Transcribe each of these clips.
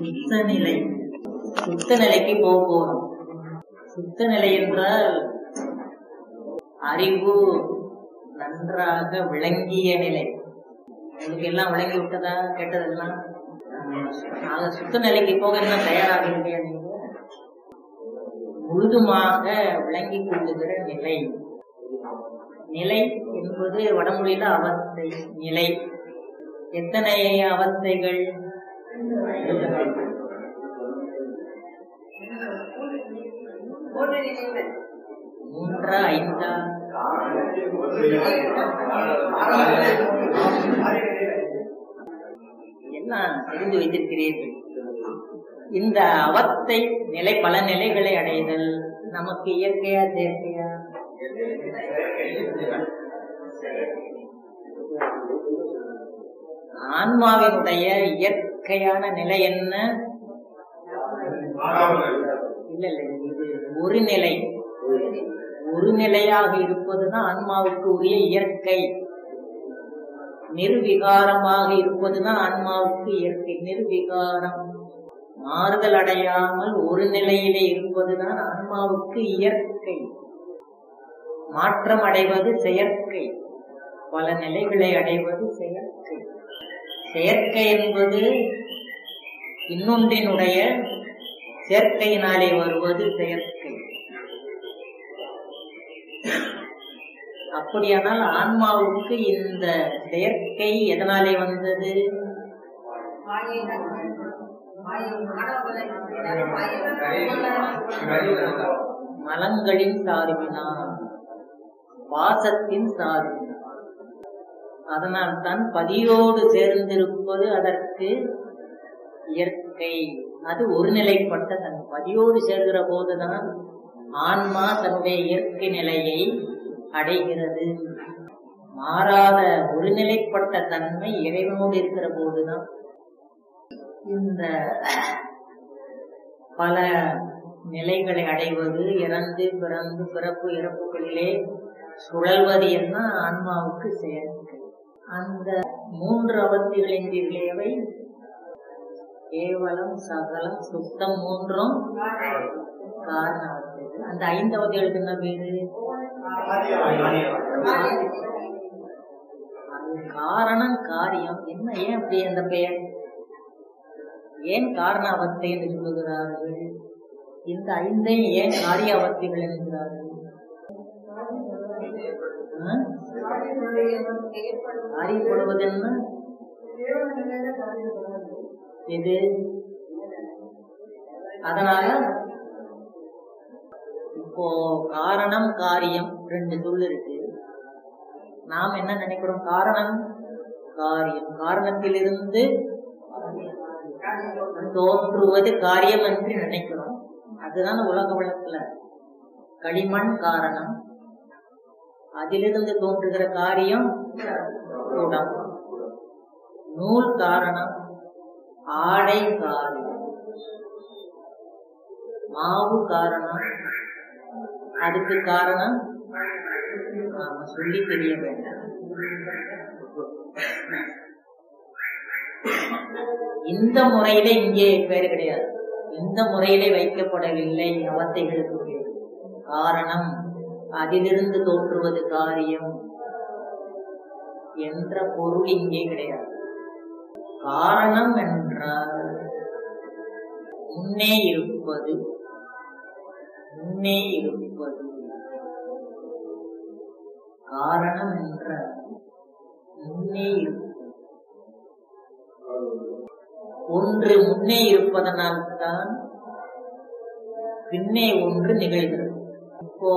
சுத்த நிலை சுத்த நிலைக்கு போக போறோம் சுத்த நிலை என்றால் அறிவு நன்றாக விளங்கிய நிலை உங்களுக்கு எல்லாம் விளங்கி விட்டதா கேட்டதெல்லாம் ஆக சுத்த நிலைக்கு போக என்ன தயாராக இல்லையா நீங்க முழுதுமாக விளங்கி கொள்ளுகிற நிலை நிலை என்பது வடமொழியில அவஸ்தை நிலை எத்தனை அவஸ்தைகள் மூன்றா ஐந்தா என்ன தெரிந்து வைத்திருக்கிறீர்கள் இந்த அவத்தை நிலை பல நிலைகளை அடைதல் நமக்கு இயற்கையா செயற்கையா ஆன்மாவினுடைய இயற்கையான நிலை என்ன இல்ல இல்ல இது ஒரு நிலை ஒரு நிலையாக இருப்பதுதான் ஆன்மாவுக்கு உரிய இயற்கை நிர்விகாரமாக இருப்பதுதான் ஆன்மாவுக்கு இயற்கை நிர்விகாரம் மாறுதல் அடையாமல் ஒரு நிலையிலே இருப்பதுதான் ஆன்மாவுக்கு இயற்கை மாற்றம் அடைவது செயற்கை பல நிலைகளை அடைவது செயற்கை செயற்கை என்பது இன்னொன்றினுடைய சேர்க்கையினாலே வருவது செயற்கை அப்படியானால் ஆன்மாவுக்கு இந்த செயற்கை எதனாலே வந்தது மலங்களின் சார்பினால் வாசத்தின் சார்பினால் அதனால் தான் பதியோடு சேர்ந்திருப்பது அதற்கு இயற்கை அது ஒருநிலைப்பட்ட தன் பதியோடு சேர்கிற போதுதான் ஆன்மா தன்னுடைய இயற்கை நிலையை அடைகிறது மாறாத ஒருநிலைப்பட்ட தன்மை இறைவனோடு இருக்கிற போதுதான் இந்த பல நிலைகளை அடைவது இறந்து பிறந்து பிறப்பு இறப்புகளிலே சுழல்வது என்ன ஆன்மாவுக்கு செயற்கை அந்த மூன்று அவத்திகளின் எவை கேவலம் சகலம் சுத்தம் மூன்றும் காரண அவத்தைகள் அந்த ஐந்து அவத்தைகளுக்கு என்ன பேரு அது காரணம் காரியம் என்ன ஏன் அப்படி அந்த பெயர் ஏன் காரண அவத்தை என்று சொல்லுகிறார்கள் இந்த ஐந்தையும் ஏன் காரிய அவத்தைகள் என்கிறார்கள் காரியப்படுவது என்ன இது அதனால இப்போ காரணம் காரியம் ரெண்டு சொல் இருக்கு நாம் என்ன நினைக்கிறோம் காரணம் காரியம் காரணத்திலிருந்து தோன்றுவது காரியம் என்று நினைக்கிறோம் அதுதான் உலக வழக்குல களிமண் காரணம் அதிலிருந்து தோன்றுகிற காரியம் குடம் நூல் காரணம் ஆடை காரியம் மாவு காரணம் அதுக்கு காரணம் நாம சொல்லி தெரிய வேண்டாம் இந்த முறையில இங்கே பேர் கிடையாது இந்த முறையிலே வைக்கப்படவில்லை அவத்தைகளுக்கு பேர் காரணம் அதிலிருந்து தோன்றுவது காரியம் என்ற பொருள் இங்கே கிடையாது காரணம் என்றால் முன்னே இருப்பது முன்னே இருப்பது காரணம் என்ற முன்னே இருப்பது ஒன்று முன்னே இருப்பதனால்தான் பின்னே ஒன்று நிகழ்கிறது இப்போ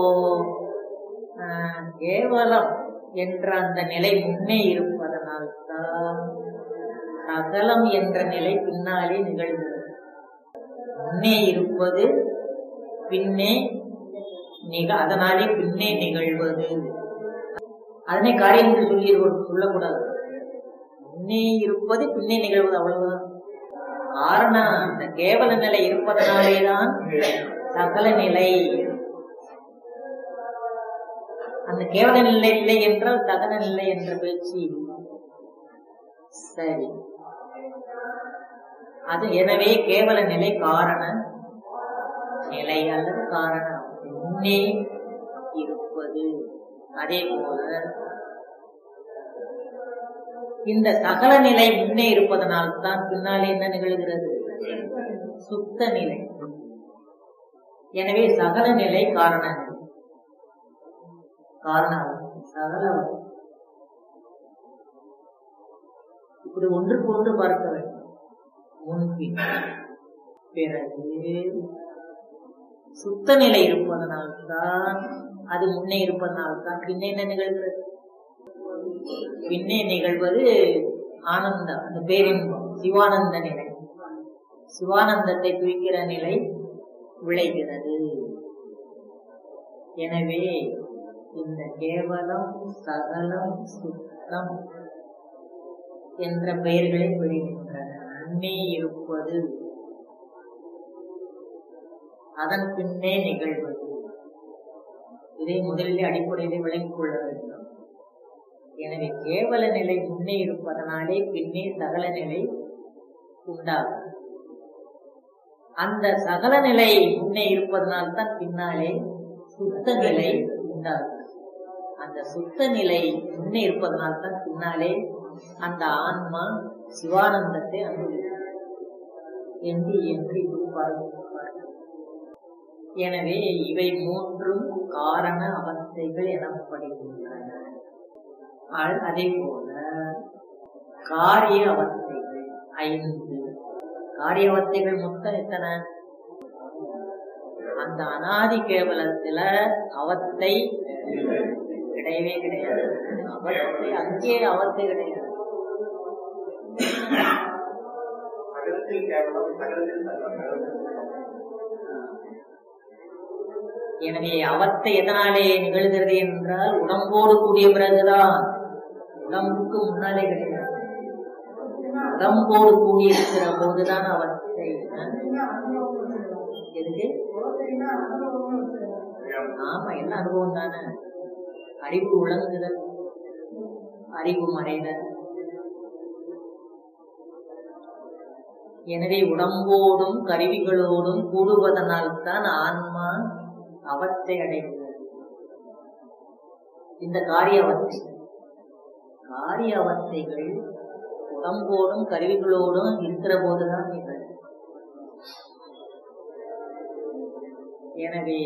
கேவலம் என்ற அந்த நிலை முன்னே இருப்பதனால்தான் சகலம் என்ற நிலை பின்னாலே நிகழ்கிறது முன்னே இருப்பது பின்னே நிக அதனாலே பின்னே நிகழ்வது அதனை காரியம் என்று சொல்லி சொல்லக்கூடாது முன்னே இருப்பது பின்னே நிகழ்வது அவ்வளவுதான் காரணம் அந்த கேவல நிலை இருப்பதனாலேதான் சகல நிலை அந்த கேவல நிலை இல்லை என்றால் சகல நிலை என்ற பேச்சு சரி அது எனவே கேவல நிலை காரண நிலை அல்லது காரணம் முன்னே இருப்பது அதே போல இந்த சகல நிலை முன்னே இருப்பதனால் தான் பின்னாலே என்ன நிகழ்கிறது சுத்த நிலை எனவே சகல நிலை காரண நிலை காரணம் சகல இப்படி ஒன்றுக்கு ஒன்று பார்க்க வேண்டும் முன்பின் பிறகு சுத்த நிலை இருப்பதனால்தான் அது முன்னே இருப்பதனால்தான் பின்னே என்ன நிகழ்கிறது பின்னே நிகழ்வது ஆனந்தம் அந்த பேரின்பம் சிவானந்த நிலை சிவானந்தத்தை குறிக்கிற நிலை விளைகிறது எனவே இந்த கேவலம் சகலம் சுத்தம் என்ற பெயர்களை பெறுகின்றன முன்னே இருப்பது அதன் பின்னே நிகழ்வது இதை முதலில் அடிப்படையில் விளங்கிக் கொள்ள வேண்டும் எனவே கேவல நிலை முன்னே இருப்பதனாலே பின்னே சகல நிலை உண்டாகும் அந்த சகல நிலை முன்னே இருப்பதனால்தான் பின்னாலே சுத்த நிலை உண்டாகும் அந்த சுத்த நிலை முன்னே இருப்பதனால்தான் பின்னாலே அந்த ஆன்மா சிவானந்தத்தை அனுபவிக்கும் என்று என்று இப்படி பார்க்கிறார் எனவே இவை மூன்றும் காரண அவஸ்தைகள் எனப்படுகின்றன அ- அதே போல காரிய அவஸ்தைகள் ஐந்து காரிய அவஸ்தைகள் மொத்தம் எத்தனை அந்த அனாதி கேவலத்துல அவத்தை கிடையவே கிடையாது அவத்தை அங்கே அவத்தை கிடையாது சகலத்தில் கேவலம் சகலத்தில் சகலம் எனவே அவத்தை எதனாலே நிகழ்கிறது என்றால் உடம்போடு கூடிய பிறகுதான் உடம்புக்கு முன்னாலே கிடையாது உடம்போடு கூடியிருக்கிற போதுதான் அவத்தை எதுக்கு ஆமா என்ன அனுபவம் தானே அறிவு விளங்குதல் அறிவு மறைதல் எனவே உடம்போடும் கருவிகளோடும் கூடுவதனால்தான் ஆன்மா அவத்தை அடைகிறது இந்த காரிய அவத்தை காரிய அவத்தைகள் உடம்போடும் கருவிகளோடும் இருக்கிற போதுதான் நிகழும் எனவே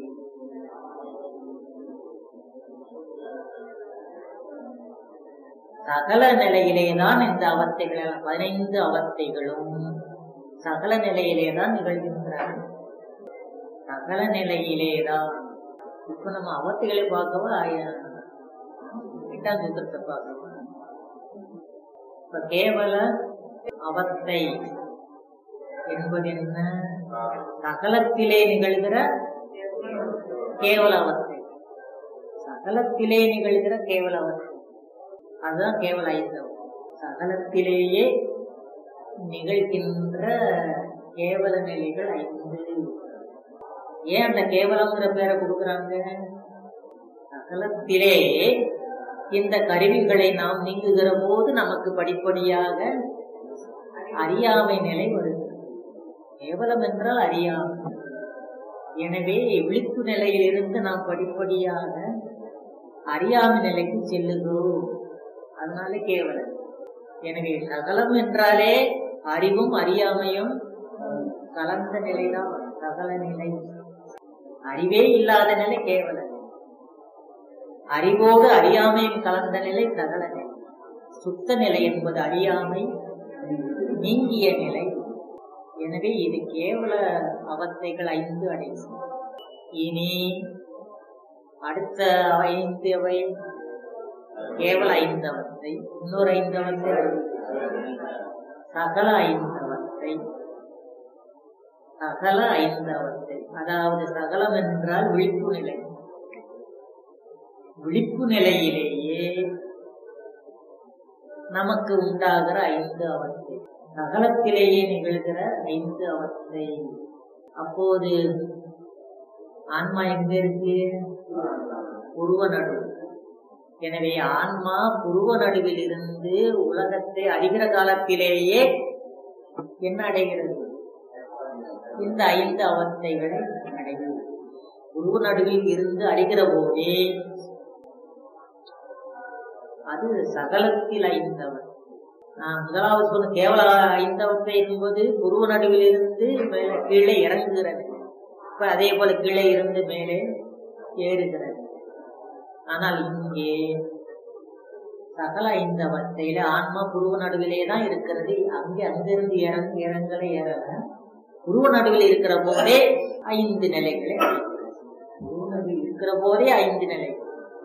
சகல நிலையிலேதான் இந்த அவத்தைகள் எல்லாம் பதினைந்து அவத்தைகளும் சகல நிலையிலேதான் நிகழ்கின்றன சகல நிலையிலேதான் இப்ப நம்ம அவத்தைகளை பார்க்கவா ஆய- எட்டாம் சூத்திரத்தை பார்க்கவா இப்ப கேவல அவத்தை என்பது என்ன சகலத்திலே நிகழ்கிற கேவல அவத்தை சகலத்திலே நிகழ்கிற கேவல அவத்தை அதுதான் கேவல ஐந்தம் சகலத்திலேயே நிகழ்கின்ற கேவல நிலைகள் ஐந்து ஏன் அந்த கேவலம்ங்கிற பேரை கொடுக்குறாங்க சகலத்திலே இந்த கருவிகளை நாம் நீங்குகிற போது நமக்கு படிப்படியாக அறியாமை நிலை வருகிறது கேவலம் என்றால் அறியாமை எனவே விழிப்பு நிலையிலிருந்து நாம் படிப்படியாக அறியாமை நிலைக்கு செல்லுகிறோம் அதனால கேவலம் எனவே சகலம் என்றாலே அறிவும் அறியாமையும் கலந்த நிலைதான் வரும். சகல நிலை அறிவே இல்லாத நிலை கேவல நிலை. அறிவோடு அறியாமையும் கலந்த நிலை சகல நிலை சுத்த நிலை என்பது அறியாமை நீங்கிய நிலை எனவே இது கேவல அவஸ்தைகள் ஐந்து அடையும் இனி அடுத்த ஐந்து அவை கேவல ஐந்து அவஸ்தை இன்னொரு ஐந்து அவஸ்தை சகல ஐந்து அவஸ்தை சகல ஐந்து அவஸ்தை அதாவது சகலம் என்றால் விழிப்பு நிலை விழிப்பு நிலையிலேயே நமக்கு உண்டாகிற ஐந்து அவஸ்தை சகலத்திலேயே நிகழ்கிற ஐந்து அவஸ்தை அப்போது ஆன்மா எங்க இருக்கு உருவ நடுவு எனவே ஆன்மா புருவ நடுவில் இருந்து உலகத்தை அறிகிற காலத்திலேயே என்ன அடைகிறது இந்த ஐந்து அவஸ்தைகளை அடைகிறது குரு நடுவில் இருந்து அடைகிற போதே அது சகலத்தில் ஐந்தவன் நான் முதலாவது சொன்ன கேவல ஐந்தவத்தை என்பது குரு நடுவில் இருந்து மேலே கீழே இறங்குகிறது இப்ப அதே போல கீழே இருந்து மேலே ஏறுகிறது ஆனால் இங்கே சகல ஐந்து அவஸ்தையில ஆன்மா புருவ நடுவிலே தான் இருக்கிறது அங்கே அங்கிருந்து இறங்க இறங்கல ஏறல புருவ நடுவில் இருக்கிற போதே ஐந்து நிலைகளை அடைகிறது. புருவ நடுவில் இருக்கிற போதே ஐந்து நிலைகள்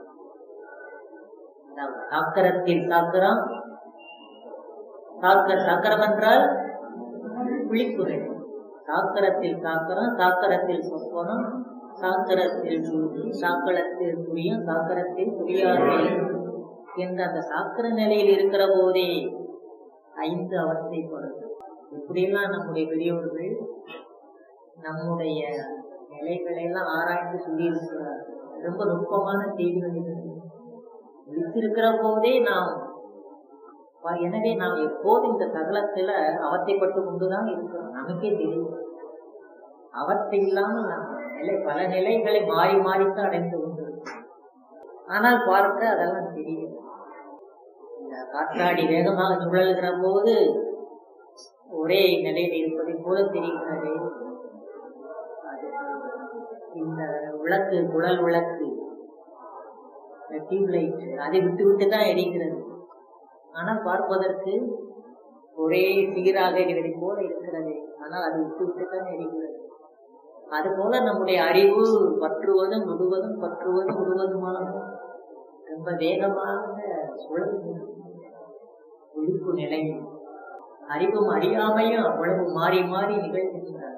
அதாவது சாக்கரத்தில் சாக்கரம் சாக்கர சாக்கரம் என்றால் விழிப்புரை சாக்கரத்தில் சாக்கரம் சாக்கரத்தில் சொப்பனம் சாக்கரத்தில் சூது சாக்கரத்தில் புரியும் சாக்கரத்தில் புரியாது என்ற அந்த சாக்கர நிலையில் இருக்கிற போதே ஐந்து அவஸ்தைப்படுது இப்படியெல்லாம் நம்முடைய பெரியோர்கள் நம்முடைய நிலைகளை எல்லாம் ஆராய்ந்து சொல்லியிருக்கிறார் ரொம்ப நுட்பமான செய்திகள் இது விழித்திருக்கிற போதே நாம் ப- எனவே நாம் எப்போது இந்த சகலத்துல அவத்தைப்பட்டு கொண்டுதான் இருக்கிறோம் நமக்கே தெரியும் அவத்தை இல்லாமல் நாம் நிலை பல நிலைகளை மாறி மாறித்தான் அடைந்து கொண்டிருக்கிறோம் ஆனால் பார்க்க அதெல்லாம் தெரியும் இந்த காற்றாடி வேகமாக சுழல்கிற போது ஒரே நிலையில் இருப்பதை போல தெரிகிறது அது இந்த விளக்கு குழல் விளக்கு டியூப்லைட் அதை விட்டு விட்டு தான் எரிகிறது ஆனால் பார்ப்பதற்கு ஒரே சீராக எரிவதை போல இருக்கிறது ஆனால் அது விட்டு விட்டு தான் எரிகிறது அதுபோல நம்முடைய அறிவு பற்றுவதும் விடுவதும் பற்றுவதும் விடுவதுமாக ரொம்ப வேகமாக சுழல்கிறது விழிப்பு நிலை அறிவும் அறியாமையும் அவ்வளவு மாறி மாறி நிகழ்கின்றன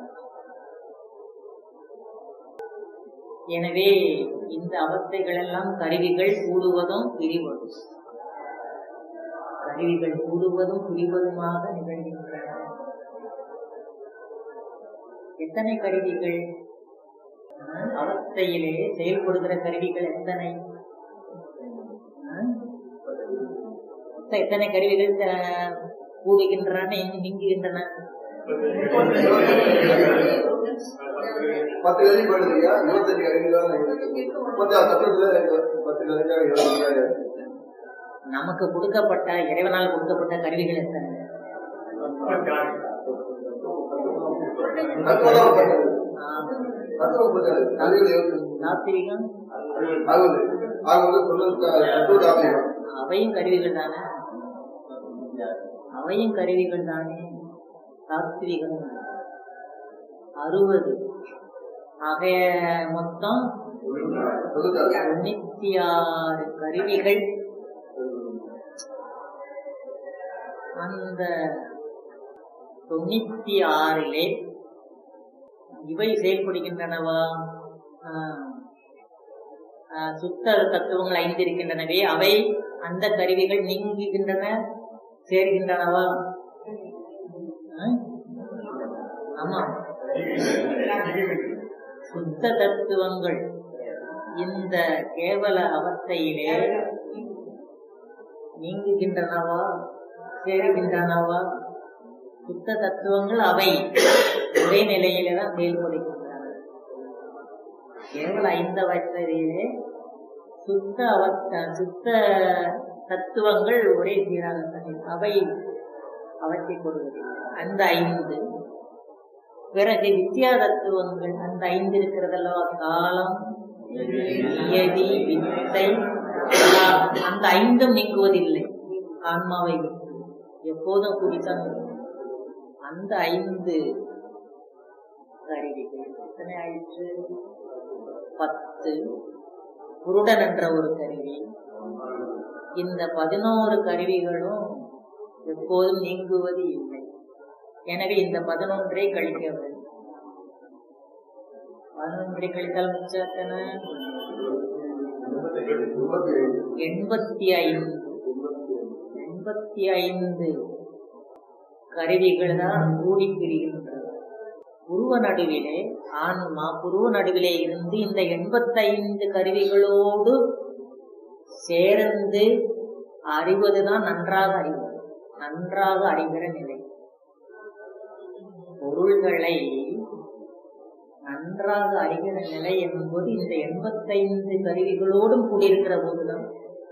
எனவே இந்த அவஸ்தைகள் எல்லாம் கருவிகள் கூடுவதும் பிரிவதும் கருவிகள் கூடுவதும் பிரிவதுமாக நிகழ்கின்றன எத்தனை கருவிகள் அஹ், அவஸ்தையிலே செயல்படுகிற கருவிகள் எத்தனை அஹ், மொத்தம் எத்தனை கருவிகள் அஹ், கூடுகின்றன எங்கு நீங்குகின்றன பத்து கறி போயிடுதுயா இருபத்தஞ்சு கறி தான் முப்பத்தி ஆறு சட்டத்துல பத்து கறிக்கா இருபத்தஞ்சு நமக்கு கொடுக்கப்பட்ட இறைவனால் கொடுக்கப்பட்ட கருவிகள் எத்தனை தத்துவம் பட்டது ஆஹ், தத்துவம் பட்டது கல்வியில் இருபத்தஞ்சு சாத்திரிகம் ஆகுது ஆகுது தொண்ணூத்தி தத்துவ தாமியம் அவையும் கருவிகள் தானே அவையும் கருவிகள் தானே சாத்விகம் அறுபது ஆக மொத்தம் தொண்ணூத்தாறு தொண்ணூத்தி ஆறு கருவிகள் அந்த தொண்ணூத்தி ஆறிலே இவை செயல்படுகின்றனவா ஆஹ், ஆஹ், சுத்த தத்துவங்கள் ஐந்து இருக்கின்றனவே அவை அந்த கருவிகள் நீங்குகின்றன சேர்கின்றனவா ஆஹ்? ஆமா சுத்த தத்துவங்கள் இந்த கேவல அவஸ்தையிலே நீங்குகின்றனவா சேருகின்றனவா சுத்த தத்துவங்கள் அவை ஒரே நிலையிலே தான் செயல்படுகின்றன கேவல ஐந்து அவஸ்தையிலே சுத்த அவஸ்த சுத்த தத்துவங்கள் ஒரே சீராக அவை அவற்றை கொடுவதில்லை அந்த ஐந்து பிறகு வித்யா தத்துவங்கள் அந்த ஐந்து இருக்கிறதல்லவா காலம் நியதி வித்தை கலா, அந்த ஐந்தும் நீங்குவதில்லை ஆன்மாவை விட்டு எப்போதும் குடித்தான் இருக்கும். அந்த ஐந்து கருவிகள் எத்தனை ஆயிற்று பத்து குருடன் என்ற ஒரு கருவி இந்த பதினோரு கருவிகளும் எப்போதும் நீங்குவது இல்லை எனவே இந்த பதினொன்றை கழிக்க வேண்டும் பதினொன்றை கழித்தால் மிச்சம் எத்தனை முப்பத்தி ஏழு எண்பத்தி ஐந்து எண்பத்தி ஐந்து கருவிகள் தான் கூடி பிரிகின்றது புருவ நடுவிலே ஆன்மா புருவ நடுவிலே இருந்து இந்த எண்பத்தைந்து கருவிகளோடு சேர்ந்து அறிவதுதான் நன்றாக அறிவது நன்றாக அறிகிற நிலை பொருள்களை நன்றாக அறிகிற நிலை என்பது இந்த எண்பத்தைந்து கருவிகளோடும் கூடியிருக்கிற போதுதான்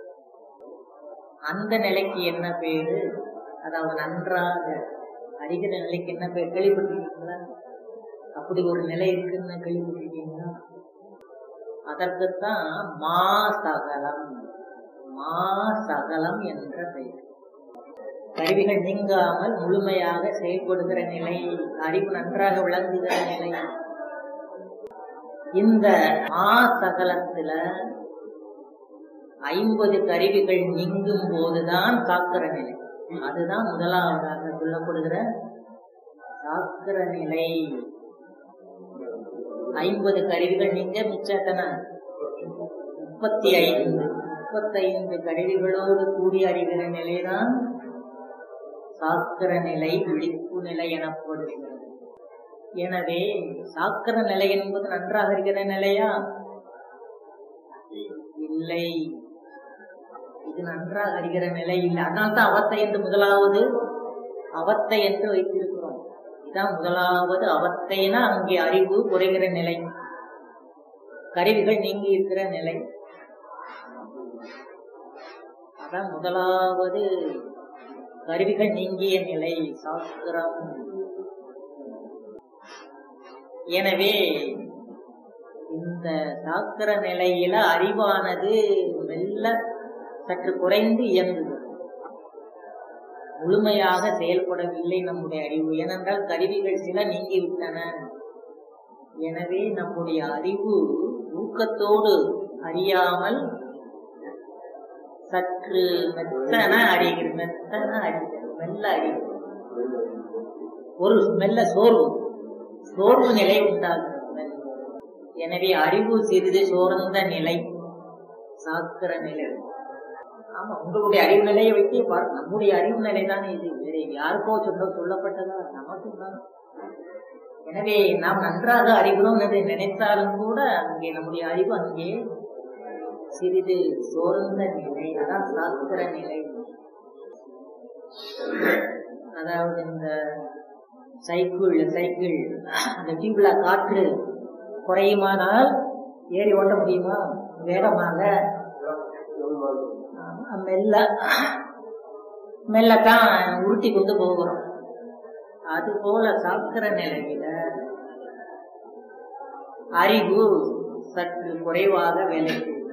அந்த நிலைக்கு என்ன பேரு அதாவது நன்றாக அறிகிற நிலைக்கு என்ன பேர் கேள்விப்பட்டிருக்கீங்களா அப்படி ஒரு நிலை இருக்குன்னு கேள்விப்பட்டிருக்கீங்களா அதற்குத்தான் மா சகலம் மா சகலம் என்ற பெயர் கருவிகள் நீங்காமல் முழுமையாக செயல்படுகிற நிலை அறிவு நன்றாக விளங்குகிற நிலை இந்த மா சகலத்துல ஐம்பது கருவிகள் நீங்கும் போதுதான் சாக்கிர நிலை அதுதான் முதலாவதாக சொல்லப்படுகிற சாக்கிர நிலை ஐம்பது கருவிகள் நீங்க மிச்சத்தன முப்பத்தி ஐந்து முப்பத்தைந்து கருவிகளோடு கூடி அறிகிற நிலைதான் சாக்கிர நிலை விழிப்பு நிலை எனப்படுகிறது எனவே சாக்கிர நிலை என்பது நன்றாக இருக்கிற நிலையா இல்லை இது நன்றாக அறிகிற நிலை இல்லை அதனால்தான் அவத்தை என்று முதலாவது அவத்தை என்று வைத்திருக்கிறோம் இதான் முதலாவது அவத்தைனா அங்கே அறிவு குறைகிற நிலை கருவிகள் நீங்கி இருக்கிற நிலை அதான் முதலாவது கருவிகள் நீங்கிய நிலை சாஸ்திரம் எனவே இந்த சாஸ்திர நிலையில அறிவானது மெல்ல சற்று குறைந்து இயங்குது முழுமையாக செயல்படவில்லை நம்முடைய அறிவு ஏனென்றால் கருவிகள் சில நீங்கிவிட்டன எனவே நம்முடைய அறிவு ஊக்கத்தோடு அறியாமல் சற்று மெத்தன அறிகிறது மெத்தன அறிகிறது மெல்ல அறிகிறது ஒரு மெல்ல சோர்வு சோர்வு நிலை உண்டாகிறது எனவே அறிவு சிறிது சோர்ந்த நிலை சாக்கிர நிலை ஆமா உங்களுடைய அறிவு நிலையை வைத்தே பாரு நம்முடைய அறிவு நிலை தானே இது வேற யாருக்கோ சொல்ல சொல்லப்பட்டதா நமக்கு தான் எனவே நாம் நன்றாக அறிகிறோம் என்று நினைத்தாலும் கூட அங்கே நம்முடைய அறிவு அங்கே சிறிது சோர்ந்த நிலை அதான் சாஸ்திர நிலை அதாவது இந்த சைக்கிள் சைக்கிள் அந்த டியூப்ல காற்று குறையுமானால் ஏறி ஓட்ட முடியுமா வேகமாக மெல்ல மெல்லத்தான் உருட்டி கொண்டு போகிறோம் அது போல சாக்கிர நிலையில அறிவு சற்று குறைவாக வேலை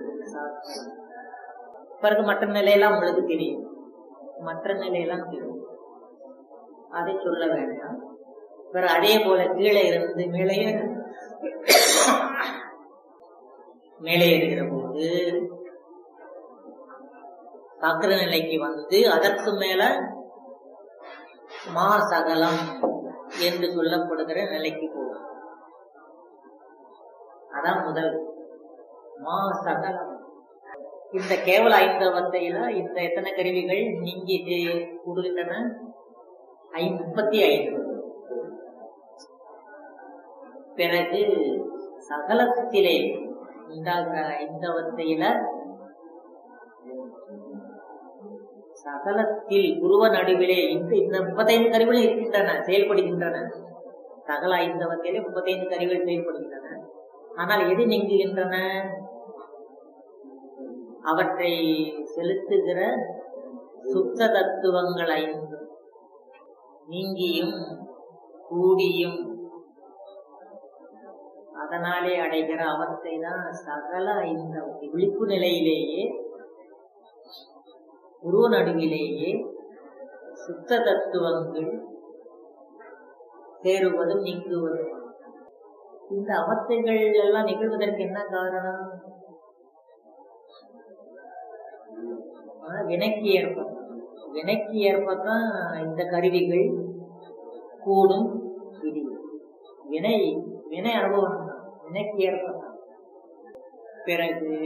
பிறகு மற்ற நிலையெல்லாம் உங்களுக்கு தெரியும் மற்ற நிலையெல்லாம் தெரியும் அதை சொல்ல வேண்டாம் பிறகு அதே போல கீழே இருந்து மேலே மேலே இருக்கிற போது சக்கர நிலைக்கு வந்து அதற்கு மேல மா சகலம் என்று சொல்லப்படுகிற நிலைக்கு போகும் அதான் முதல் மா சகலம் இந்த கேவல ஐந்தவத்தையில இந்த எத்தனை கருவிகள் நீங்கி கூடுகின்றன ஐ முப்பத்தி ஐந்து பிறகு சகலத்திலே உண்டாகிற ஐந்தவத்தையில சகலத்தில் குருவ நடுவிலே இந்த இந்த முப்பத்தைந்து கருவிகள் இருக்கின்றன செயல்படுகின்றன சகல ஐந்தவத்திலே முப்பத்தைந்து கருவிகள் செயல்படுகின்றன ஆனால் எது நீங்குகின்றன அவற்றை செலுத்துகிற சுத்த தத்துவங்கள் ஐந்து நீங்கியும் கூடியும் அதனாலே அடைகிற அவத்தை தான் சகல ஐந்த விழிப்பு நிலையிலேயே உருவ நடுவிலேயே சுத்த தத்துவங்கள் சேருவதும் நீங்குவதும் இந்த அவத்தைகள் எல்லாம் நிகழ்வதற்கு என்ன காரணம் வினைக்கு ஏற்ப வினைக்கு ஏற்பதான் இந்த கருவிகள் கூடும் பிரியும் வினை வினை அனுபவம் தான் வினைக்கு ஏற்பதான் பிறகு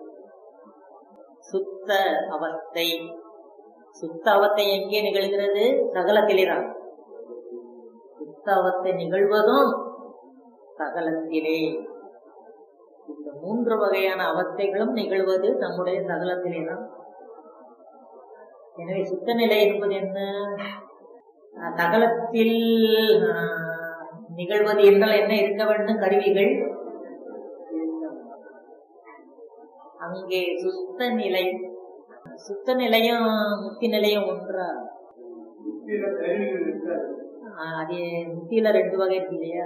சுத்த அவஸ்தை சுத்த அவத்தை எங்கே நிகழ்கிறது சகலத்திலேதான் சுத்த அவத்தை நிகழ்வதும் சகலத்திலே இந்த மூன்று வகையான அவஸ்தைகளும் நிகழ்வது நம்முடைய சகலத்திலே தான் எனவே சுத்த நிலை என்பது என்ன சகலத்தில் நிகழ்வது என்றால் என்ன இருக்க வேண்டும் கருவிகள் அங்கே சுத்த நிலை சுத்த நிலையும் முக்தி நிலையும் ஒன்றா முக்கிய கருவிகள் இருக்காது ஆஹ் அது முக்தியில ரெண்டு வகை இருக்கு இல்லையா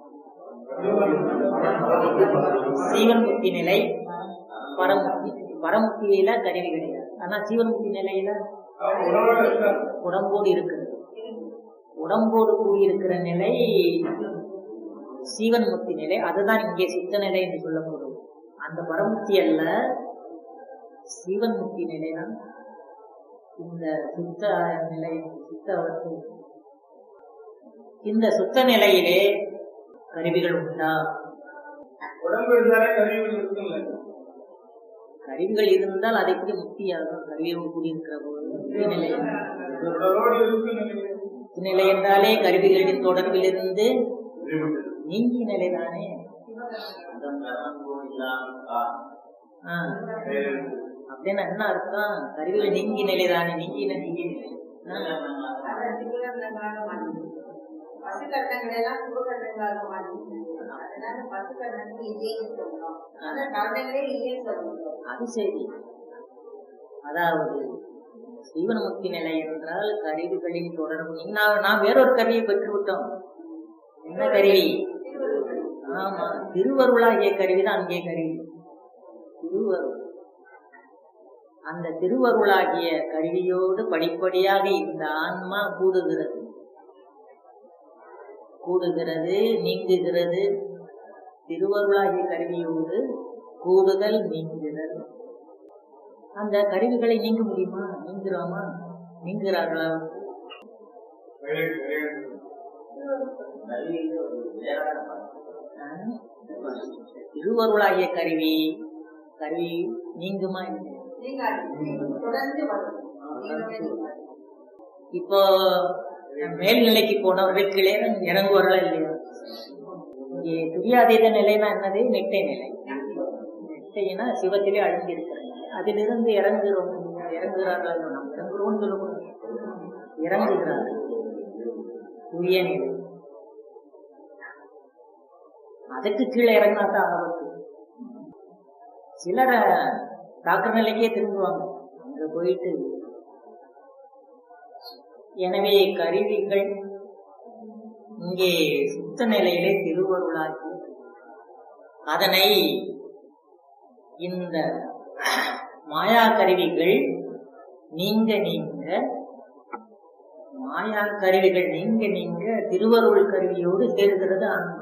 சீவன் முக்தி நிலை பரமுக்தி பரமுக்தியில கருவி கிடையாது ஆனா சீவன் முக்தி நிலையில உணவோட இருக்காது உடம்போடு இருக்குது உடம்போடு கூடியிருக்கிற நிலை சீவன் முக்தி நிலை அதுதான் இங்கே சுத்த நிலை என்று சொல்லப்படும் அந்த பரமுக்தி அல்ல சீவன் முக்தி நிலை தான் இந்த சுத்த நிலை சுத்த அவஸ்தை இந்த சுத்த நிலையிலே கருவிகள் உண்டா உடம்பு இருந்தாலே கருவிகள் இருக்குல்ல கருவிகள் இருந்தால் அதை எப்படி முக்தியாகும் கருவியோடு கூடியிருக்கிற போது முக்தி நிலை உடலோடு இருக்கு முக்தி நிலை என்றாலே கருவிகளின் தொடர்பிலிருந்து நீங்கி நிலைதானே ஆ, அப்படின்னா என்ன அர்த்தம் கருவிகள் நீங்கி நிலைதானே நீங்கி நீங்கி நிலை ஆ, பசுக்கட்டங்களெல்லாம் குறுக்கட்டங்களாக மாறிடுச்சு அதனால பசுக்கட்டங்கள் இல்லைன்னு சொல்றோம் ஆனா கரணங்களே இல்லைன்னு சொல்றோம் அது சரி அதாவது சீவனமுக்தி நிலை என்றால் கருவிகளின் தொடர்பு நான் நான் வேறொரு கருவியை பெற்று விட்டோம் என்ன கருவி ஆமா திருவருளாகிய கருவிதான் அங்கே கருவி திருவருள் அந்த திருவருளாகிய கருவியோடு படிப்படியாக இந்த ஆன்மா கூடுகிறது கூடுகிறது நீங்குகிறது திருவருளாகிய கருவியோடு கூடுதல் நீங்குதல் அந்த கருவிகளை நீங்க முடியுமா நீங்குறாமா நீங்குறார்களா ஆ? திருவருளாகிய கருவி கருவி நீங்குமா இல்லையா? நீங்க தொடர்ந்து வரும் நீங்க இப்போ மேல்நிலைக்கு போனவர்கள் கீழே இறங்குவார்களா இல்லையா இங்கே துரியாதீத நிலைனா என்னது நெட்டை நிலை நெட்டைனா சிவத்திலே அழிஞ்சு இருக்கிறாங்க அதிலிருந்து இறங்குறோம் இறங்குகிறார்களா இல்லையா? நாம் இறங்குறோம்னு சொல்லக்கூடாது இறங்குகிறார்கள் துரிய நிலை அதுக்கு கீழே இறங்கினா தான் ஆபத்து சிலர் டாக்டர் நிலைக்கே திரும்புவாங்க அங்க போயிட்டு எனவே கருவிகள் இங்கே சுத்த நிலையிலே திருவருளாகி அதனை இந்த மாயா கருவிகள் நீங்க நீங்க மாயா கருவிகள் நீங்க நீங்க திருவருள் கருவியோடு சேர்கிறது ஆன்மா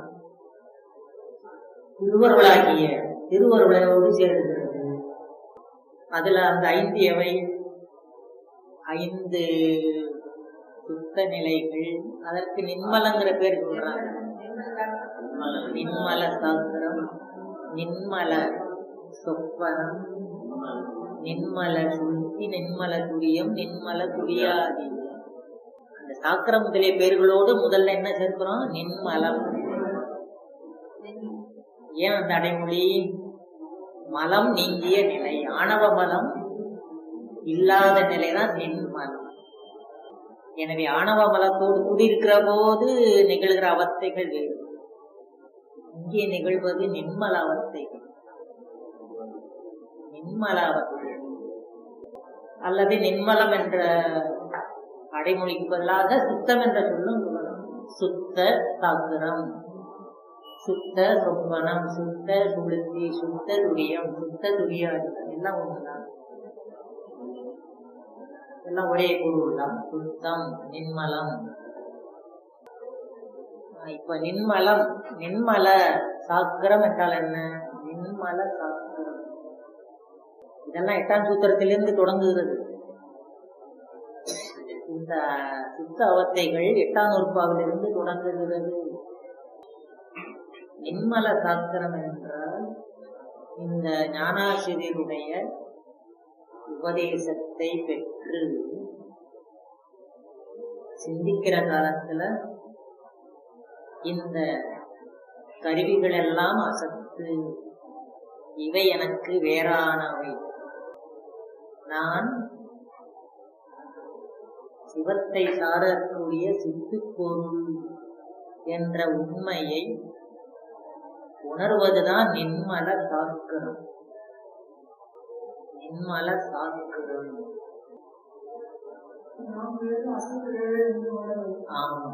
திருவருளாகிய திருவருளோடு சேர்கிறது அதுல அந்த ஐந்து எவை ஐந்து சுத்த நிலைகள் அதற்கு நின்மலங்கிற பேர் சொல்றாங்க நின்மல சாஸ்திரம் நின்மல சொப்பனம் நின்மல சுத்தி நின்மல துரியம் நின்மல துரியாதி அந்த சாக்கிரம் முதலிய பேர்களோடு முதல்ல என்ன சேர்க்கிறோம் நின்மலம் ஏன் அந்த அடைமொழி மலம் நீங்கிய நிலை ஆணவ மலம் இல்லாத நிலைதான் நின்மலம் எனவே ஆணவ மலத்தோடு கூடியிருக்கிற போது நிகழ்கிற அவஸ்தைகள் வேறு இங்கே நிகழ்வது நின்மல அவஸ்தைகள் நின்மல அவஸ்தை அல்லது நின்மலம் என்ற அடைமொழிக்கு பதிலாக சுத்தம் என்ற சொல்லும் சொல்லலாம் சுத்த சாத்திரம் சுத்த சொப்பனம் சுத்த சுளுத்தி சுத்த துரியம் சுத்த துரியாது எல்லாம் ஒண்ணுதான் எல்லாம் ஒரே பொருள் தான் சுத்தம் நின்மலம் ஆஹ் இப்ப நின்மலம் நின்மல சாக்கரம் என்றால் என்ன நின்மல சாக்கரம் இதெல்லாம் எட்டாம் சூத்திரத்திலிருந்து தொடங்குகிறது இந்த சுத்த அவத்தைகள் எட்டாம் நூற்பாவிலிருந்து தொடங்குகிறது நின்மல சாஸ்திரம் என்றால் இந்த ஞானாசிரியருடைய உபதேசத்தை பெற்று சிந்திக்கிற காலத்துல இந்த கருவிகள் எல்லாம் அசத்து இவை எனக்கு வேறானவை நான் சிவத்தை சாரக்கூடிய சித்து பொருள் என்ற உண்மையை உணர்வதுதான் நின்மல சாஸ்திரம் நின்மல சாஸ்திரம் ஆமா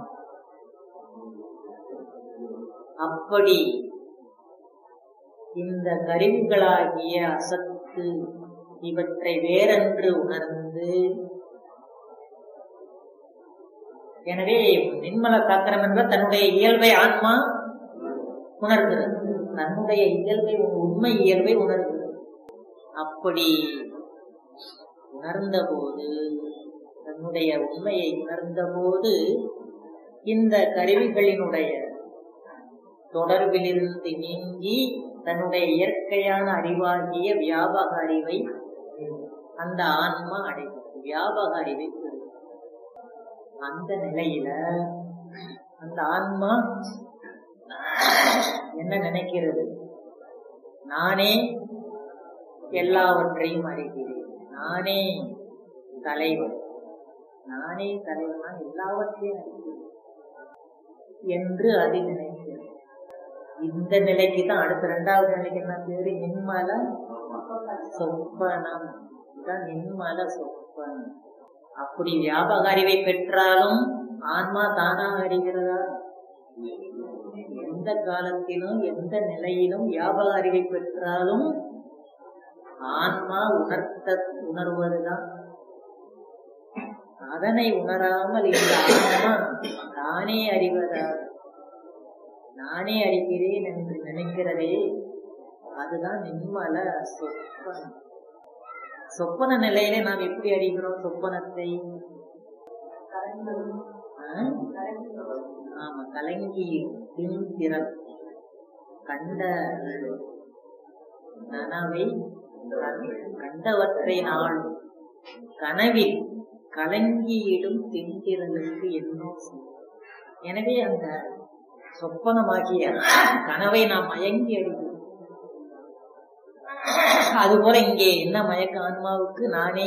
அப்படி இந்த கருவிகளாகிய அசத்து இவற்றை வேறென்று உணர்ந்து எனவே நின்மல சாத்திரம் என்பது தன்னுடைய இயல்பை ஆன்மா உணர்கிறது தன்னுடைய இயல்பை உண்மை இயல்பை உணர்கிறது அப்படி உணர்ந்த போது தன்னுடைய உண்மையை உணர்ந்த போது இந்த கருவிகளினுடைய தொடர்பிலிருந்து நீங்கி தன்னுடைய இயற்கையான அறிவாகிய வியாபக அறிவை அந்த ஆன்மா அடைகிறது வியாபக அறிவை பெறுகிறது. அந்த நிலையில அந்த ஆன்மா என்ன நினைக்கிறது நானே எல்லாவற்றையும் அறிகிறேன் நானே தலைவன் நானே தலைவனா எல்லாவற்றையும் அறிகிறேன் என்று அது நினைக்கிறது இந்த நிலைக்கு தான் அடுத்த இரண்டாவது நிலைக்கு என்ன பேரு நின்மல சொப்பனம் இதுதான் நின்மல சொப்பனம் அப்படி வியாபக அறிவை பெற்றாலும் ஆன்மா தானாக அறிகிறதா எந்த காலத்திலும் எந்த நிலையிலும் வியாபக அறிவை பெற்றாலும் ஆன்மா உணர்த்த உணர்வதுதான் அதனை உணராமல் இந்த ஆன்மா தானே அறிவதா நானே அறிகிறேன் என்று நினைக்கிறதே அதுதான் நின்மல சொப்பனம் சொப்பன நிலையிலே நாம் எப்படி அறிகிறோம் சொப்பனத்தை ஆ? ஆமா கலங்கி திறன் கண்ட நனவை கண்டவற்றை நாளும் கனவில் கலங்கியிடும் திண்டிரலுக்கு என்னோ செய்யும். எனவே அந்த சொப்பனமாகிய கனவை நாம் மயங்கி அடிக்கிறோம் அதுபோல இங்கே என்ன மயக்க ஆன்மாவுக்கு நானே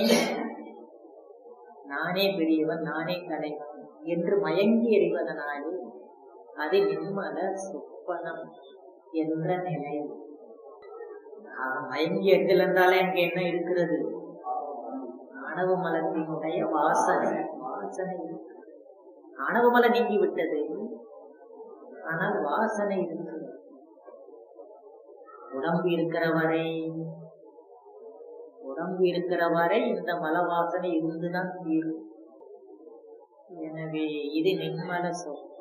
நானே பெரியவன் நானே தலைவன் என்று மயங்கி எறிவதனாலே அது நிர்மல சொப்பனம் என்ற நிலை ஆக, மயங்கி எறிதல் என்றாலே அங்கே என்ன இருக்கிறது ஆணவ மலத்தினுடைய வாசனை வாசனை இருக்கு. ஆணவ மலம் நீங்கி விட்டது ஆனால் வாசனை இருக்கிறது உடம்பு இருக்கிற வரை உடம்பு இருக்கிற வரை இந்த மல வாசனை இருந்துதான் தீரும் எனவே இது நிர்மல சொப்பனம்